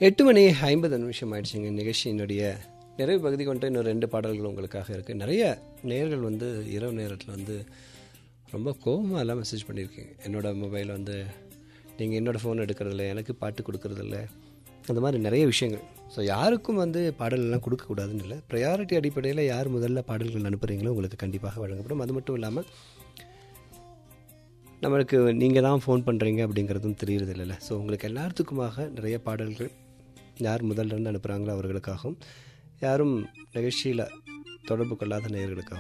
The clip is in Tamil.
எட்டு மணி ஐம்பது நிமிஷம் ஆயிடுச்சுங்க நிகழ்ச்சியினுடைய நிறைவு பகுதி கொண்டு இன்னும் ரெண்டு பாடல்கள் உங்களுக்காக இருக்குது நிறைய நேர்கள் வந்து இரவு நேரத்தில் வந்து ரொம்ப கோபமாக எல்லாம் மெசேஜ் பண்ணியிருக்கீங்க என்னோட மொபைல் வந்து நீங்கள் என்னோடய ஃபோன் எடுக்கிறதில்ல எனக்கு பாட்டு கொடுக்கறதில்ல அந்த மாதிரி நிறைய விஷயங்கள் ஸோ யாருக்கும் வந்து பாடல்கள்லாம் கொடுக்கக்கூடாதுன்னு இல்லை ப்ரையாரிட்டி அடிப்படையில் யார் முதல்ல பாடல்கள் அனுப்புகிறீங்களோ உங்களுக்கு கண்டிப்பாக வழங்கப்படும் அது மட்டும் இல்லாமல் நம்மளுக்கு நீங்கள் தான் ஃபோன் பண்ணுறீங்க அப்படிங்கிறதும் தெரியறது இல்லைல்ல ஸோ உங்களுக்கு எல்லாத்துக்குமாக நிறைய பாடல்கள் யார் முதல்ல இருந்து அனுப்புகிறாங்களோ அவர்களுக்காகவும் யாரும் நிகழ்ச்சியில் தொடர்பு கொள்ளாத நேயர்களுக்காகவும்